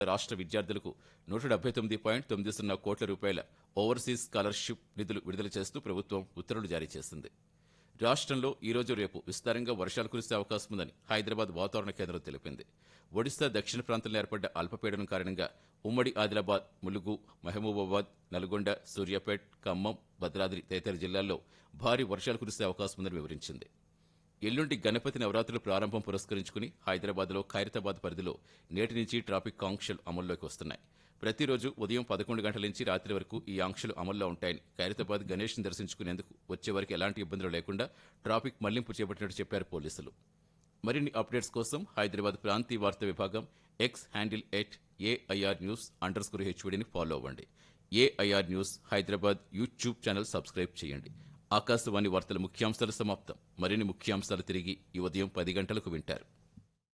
రాష్ట్ర విద్యార్థులకు నూట డెబ్బై తొమ్మిది పాయింట్ తొమ్మిది సున్నా కోట్ల రూపాయల ఓవర్సీస్ స్కాలర్షిప్ నిధులు విడుదల చేస్తూ ప్రభుత్వం ఉత్తర్వులు జారీ చేసింది రాష్ట్రంలో ఈ రోజు రేపు విస్తారంగా వర్షాలు కురిసే అవకాశం ఉందని హైదరాబాద్ వాతావరణ కేంద్రం తెలిపింది ఒడిశా దక్షిణ ప్రాంతంలో ఏర్పడ్డ అల్పపీడనం కారణంగా ఉమ్మడి ఆదిలాబాద్ ములుగు మహబూబాబాద్ నల్గొండ సూర్యాపేట్ ఖమ్మం భద్రాద్రి తదితర జిల్లాల్లో భారీ వర్షాలు కురిసే అవకాశం ఉందని వివరించింది ఎల్లుండి గణపతి నవరాత్రుల ప్రారంభం పురస్కరించుకుని హైదరాబాద్లో ఖైరతాబాద్ పరిధిలో నేటి నుంచి ట్రాఫిక్ ఆంక్షలు అమల్లోకి వస్తున్నాయి ప్రతిరోజు ఉదయం పదకొండు గంటల నుంచి రాత్రి వరకు ఈ ఆంక్షలు అమల్లో ఉంటాయని ఖైరతాబాద్ గణేష్ని దర్శించుకునేందుకు వచ్చే వరకు ఎలాంటి ఇబ్బందులు లేకుండా ట్రాఫిక్ మళ్లింపు చేపట్టినట్టు చెప్పారు పోలీసులు మరిన్ని అప్డేట్స్ కోసం హైదరాబాద్ ప్రాంతీయ వార్తా విభాగం X handle at AIR news underscore హెచ్వీడీని ఫాలో అవ్వండి AIR news Hyderabad YouTube channel subscribe చేయండి ఆకాశవాణి వార్తల ముఖ్యాంశాలు సమాప్తం మరిన్ని ముఖ్యాంశాలు తిరిగి ఈ ఉదయం పది గంటలకు వింటారు